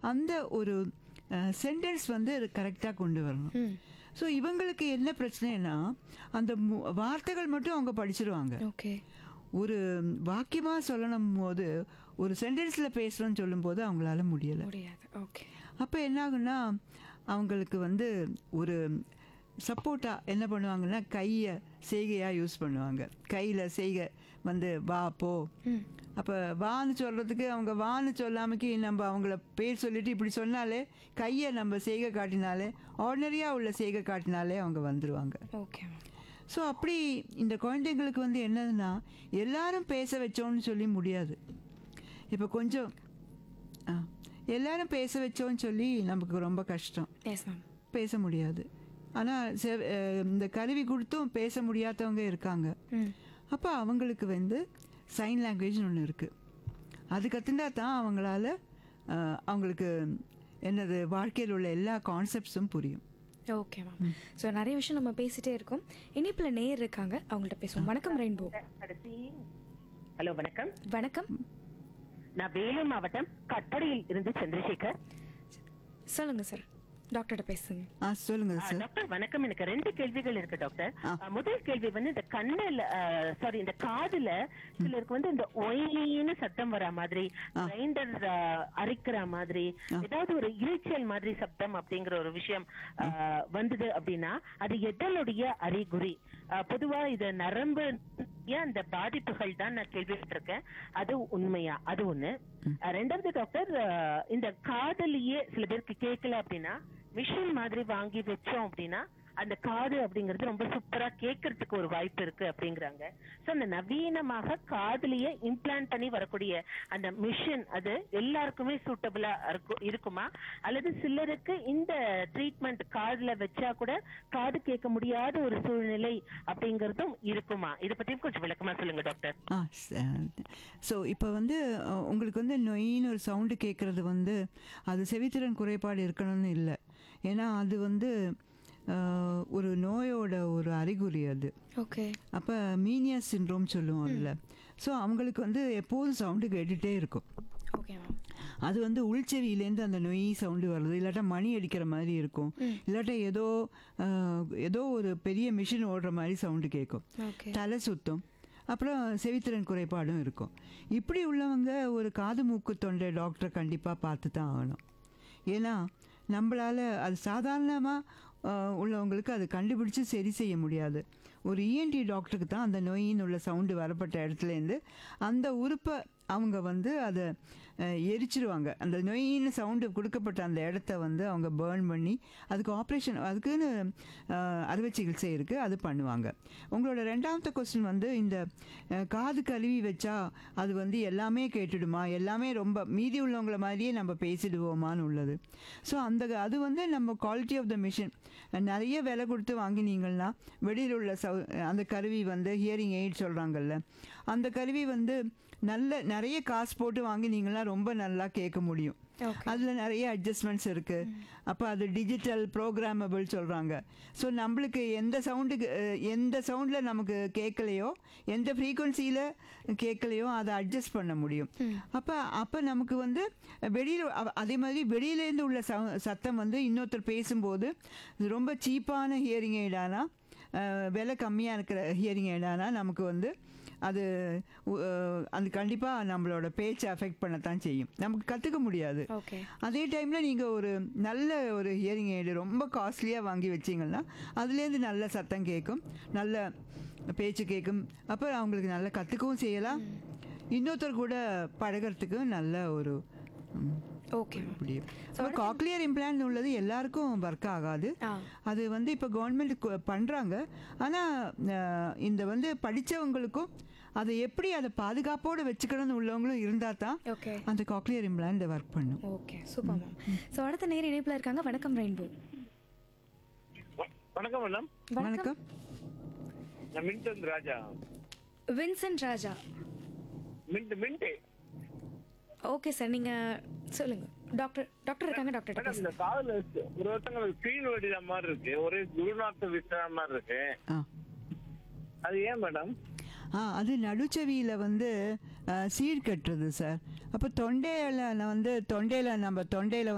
அந்த ஒரு சென்டென்ஸ் வந்து கரெக்டாக கொண்டு வரணும் ம் ஸோ இவங்களுக்கு என்ன பிரச்சனைனா அந்த மு- வார்த்தைகள் மட்டும் அவங்க படிச்சிருவாங்க ஓகே ஒரு வாக்கியமாக சொல்லணும் போது ஒரு சென்டென்ஸில் பேசுகிறோன்னு சொல்லும்போது அவங்களால முடியலை முடியாது ஓகே அப்போ என்ன ஆகுன்னா அவங்களுக்கு வந்து ஒரு சப்போர்ட்டாக என்ன பண்ணுவாங்கன்னா கையை செய்கையாக யூஸ் பண்ணுவாங்க கையில் செய்கை வந்து வா போ ம் அப்போ வான்னு சொல்கிறதுக்கு அவங்க வான்னு சொல்லாமக்கி நம்ம அவங்கள பேர் சொல்லிட்டு இப்படி சொன்னாலே கையை நம்ம செய்கை காட்டினாலே ஆர்டினரியாக உள்ள செய்கை காட்டினாலே அவங்க வந்துடுவாங்க ஓகே மேம் ஸோ அப்படி இந்த குழந்தைங்களுக்கு வந்து என்னதுன்னா எல்லாரும் பேச வச்சோன்னு சொல்லி முடியாது இப்போ கொஞ்சம் ஆ, எல்லாரும் பேச வச்சோன்னு சொல்லி நமக்கு ரொம்ப கஷ்டம் எஸ் மேம் பேச முடியாது ஆனால் இந்த கருவி கொடுத்தும் பேச முடியாதவங்க இருக்காங்க ம் அப்போ அவங்களுக்கு வந்து சைன் லாங்குவேஜ்னு ஒன்று இருக்குது அது கற்றுண்டா தான் அவங்களால ஆ, அவங்களுக்கு என்னது வாழ்க்கையில் உள்ள எல்லா கான்செப்ட்ஸும் புரியும் ஓகே மேம் ஸோ நிறைய விஷயம் நம்ம பேசிட்டே இருக்கோம் இனிப்பில் நேர் இருக்காங்க அவங்கள்ட்ட பேசுவோம் வணக்கம் ரெயின்போ கடைசி ஹலோ வணக்கம் வணக்கம் நான் வேலூர் மாவட்டம் கட்டடையில் இருந்து சந்திரசேகர் சொல்லுங்க சார் டாக்டர்கிட்ட பேசுங்க ஆ சொல்லுங்கள் ஆ, சார் டாக்டர் வணக்கம் எனக்கு ரெண்டு கேள்விகள் இருக்கு டாக்டர் ஆ. ஆ, முதல் கேள்வி வந்து இந்த கண்ணுல சாரி இந்த காதுல சிலருக்கு வந்து இந்த ஒயின்னு சத்தம் வர மாதிரி கிரைண்டர் அரைக்கிற மாதிரி ஏதாவது ஒரு இரைச்சல் மாதிரி சப்தம் அப்படிங்கிற ஒரு விஷயம் ஆ, வந்தது அப்படின்னா அது எதனுடைய அறிகுறி ஆ, பொதுவா இது நரம்பு அந்த பாதிப்புகள் தான் நான் கேள்விப்பட்டிருக்கேன் அது உண்மையா அது ஒண்ணு ஆ, ரெண்டாவது டாக்டர் ஆ, இந்த காதலியே சில பேருக்கு கேட்கல அப்படின்னா மிஷின் மாதிரி வாங்கி வச்சோம் அப்படின்னா அந்த காது அப்படிங்கிறது ரொம்ப சூப்பரா கேட்கறதுக்கு ஒரு வாய்ப்பு இருக்கு அப்படிங்கிறாங்க சோ அந்த நவீனமாக காதுலயே இம்ப்ளான்ட் பண்ணி வரக்கூடிய அந்த மிஷின் அது எல்லாருக்குமே சூட்டபிளா இருக்குமா அல்லது சிலருக்கு இந்த ட்ரீட்மெண்ட் காதுல வச்சா கூட காது கேட்க முடியாத ஒரு சூழ்நிலை அப்படிங்கறதும் இருக்குமா இத பத்தியும் கொஞ்சம் விளக்கமா சொல்லுங்க டாக்டர் ஆ ஸோ இப்போ வந்து அஹ், உங்களுக்கு வந்து நொயின்னு ஒரு சவுண்டு கேட்குறது வந்து அது செவித்திறன் குறைபாடு இருக்கணும்னு இல்லை ஏன்னா அது வந்து அஹ், ஒரு நோயோட ஒரு அறிகுறி அது ஓகே அப்போ மீனியா சின்ரோம் சொல்லுவோம் அதில் ஸோ அவங்களுக்கு வந்து எப்போதும் சவுண்டு கேட்டுகிட்டே இருக்கும் ஓகே மேம் அது வந்து உள்செவியிலேருந்து அந்த நொய் சவுண்டு வருது இல்லாட்டா மணி அடிக்கிற மாதிரி இருக்கும் இல்லாட்டா ஏதோ அஹ், ஏதோ ஒரு பெரிய மிஷின் ஓடுற மாதிரி சவுண்டு கேட்கும் ஓகே தலை சுத்தம் அப்புறம் செவித்திறன் குறைபாடும் இருக்கும் இப்படி உள்ளவங்க ஒரு காது மூக்கு தொண்டை டாக்டரை கண்டிப்பாக பார்த்து தான் ஆகணும் ஏன்னா நம்மளால் அது சாதாரணமாக உள்ளவங்களுக்கு அது கண்டுபிடிச்சு சரி செய்ய முடியாது ஒரு இஎன்டி டாக்டருக்கு தான் அந்த நோயின்னு உள்ள சவுண்டு வரப்பட்ட இடத்துலேருந்து அந்த உறுப்பை அவங்க வந்து அதை அஹ், எரிச்சிருவாங்க அந்த நொயின்னு சவுண்டு கொடுக்கப்பட்ட அந்த இடத்த வந்து அவங்க பேர்ன் பண்ணி அதுக்கு ஆப்ரேஷன் அதுக்குன்னு அஹ், அறுவை சிகிச்சை இருக்குது அது பண்ணுவாங்க உங்களோட ரெண்டாவது கொஸ்டின் வந்து இந்த அஹ், காது கழுவி வச்சா அது வந்து எல்லாமே கேட்டுடுமா எல்லாமே ரொம்ப மீதி உள்ளவங்கள மாதிரியே நம்ம பேசிடுவோமான்னு உள்ளது ஸோ அந்த அது வந்து நம்ம குவாலிட்டி ஆஃப் த மிஷின் நிறைய விலை கொடுத்து வாங்கினீங்கன்னா வெளியில் உள்ள சவு அந்த கருவி வந்து ஹியரிங் எய்ட் சொல்கிறாங்கல்ல அந்த கருவி வந்து நல்ல நிறைய காசு போட்டு வாங்கினீங்கன்னா ரொம்ப நல்லா கேட்க முடியும் Okay. அதில் நிறைய அட்ஜஸ்ட்மெண்ட்ஸ் இருக்குது அப்போ அது டிஜிட்டல் ப்ரோக்ராமபிள் சொல்கிறாங்க ஸோ நம்மளுக்கு எந்த சவுண்டுக்கு எந்த சவுண்டில் நமக்கு கேட்கலையோ எந்த ஃப்ரீக்குவன்சியில் கேட்கலையோ அதை அட்ஜஸ்ட் பண்ண முடியும் அப்போ அப்போ நமக்கு வந்து வெளியில் அதே மாதிரி வெளியிலேருந்து உள்ள சவு சத்தம் வந்து இன்னொருத்தர் பேசும்போது இது ரொம்ப சீப்பான ஹியரிங் எய்டானா விலை கம்மியாக இருக்கிற ஹியரிங் எய்டானா நமக்கு வந்து அது உ- அஹ், அது கண்டிப்பாக நம்மளோட பேச்சை அஃபெக்ட் பண்ணத்தான் செய்யும் நமக்கு கற்றுக்க முடியாது ஓகே அதே டைமில் நீங்கள் ஒரு நல்ல ஒரு ஹியரிங் எய்டு ரொம்ப காஸ்ட்லியாக வாங்கி வச்சிங்கன்னா அதுலேருந்து நல்ல சத்தம் கேட்கும் நல்ல பேச்சு கேட்கும் அப்போ அவங்களுக்கு நல்லா கற்றுக்கவும் செய்யலாம் இன்னொருத்தர் கூட பழகிறதுக்கும் நல்ல ஒரு ம், ஓகே மேம் முடியும் இப்போ காக்லியர் இம்ப்ளான்ட் உள்ளது எல்லாருக்கும் ஒர்க் ஆகாது ஆ அது வந்து இப்போ கவர்மெண்ட் பண்ணுறாங்க ஆனால் இந்த வந்து படித்தவங்களுக்கும் அதை எப்படி அதை பாதுகாப்போடு வச்சுக்கணும்னு உள்ளவங்களும் இருந்தால் தான் ஓகே அந்த காக்லியர் இம்ப்ளான்ட் ஒர்க் பண்ணும் ஓகே சூப்பர் மேம் ஸோ அடுத்த நேர் இணைப்பில் இருக்காங்க வணக்கம் ரெயின்போ வ- வணக்கம் மேடம் வணக்கம் நான் மின்டன் ராஜா வின்சென்ட் ராஜா மின்ட் மின்ட் ஓகே சார் நீங்க சொல்லுங்க டாக்டர் டாக்டர் இருக்காங்க டாக்டர் மேடம் இந்த காதுல ஒரு ஒருத்தங்களுக்கு ஸ்கிரீன் வெடித மாதிரி இருக்கு ஒரே குருநாத்த விசுற மாதிரி இருக்கு ஆ அது ஏன் மேடம் ஆ அது நடுச்செவியில் வந்து சீட் கட்டுறது சார் அப்போ தொண்டையில் வந்து தொண்டையில் நம்ம தொண்டையில்